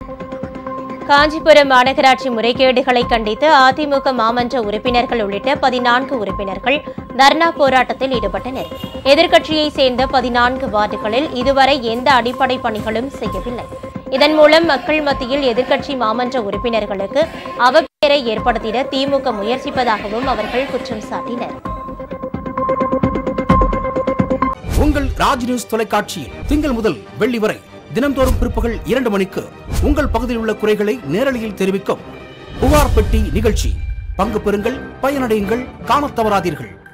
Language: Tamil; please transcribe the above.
காஞ்சிபுரம் மாநகராட்சி முறைகேடுகளை கண்டித்து அதிமுக மாமன்ற உறுப்பினர்கள் உள்ளிட்ட பதினான்கு உறுப்பினர்கள் தர்ணா போராட்டத்தில் ஈடுபட்டனர் எதிர்க்கட்சியைச் சேர்ந்த பதினான்கு வார்டுகளில் இதுவரை எந்த அடிப்படை பணிகளும் செய்யவில்லை இதன் மூலம் மக்கள் மத்தியில் எதிர்க்கட்சி மாமன்ற உறுப்பினர்களுக்கு அவப்பெயரை ஏற்படுத்திட திமுக முயற்சிப்பதாகவும் அவர்கள் குற்றம் சாட்டினர் உங்கள் ராஜ் நியூஸ் தொலைக்காட்சியில் திங்கள் முதல் வெள்ளி வரை தினம்தோறும் பிற்பகல் இரண்டு மணிக்கு உங்கள் பகுதியில் உள்ள குறைகளை நேரலையில் தெரிவிக்கும் புகார் பெட்டி நிகழ்ச்சி பங்கு பெறுங்கள் பயனடையுங்கள் காணத் தவறாதீர்கள்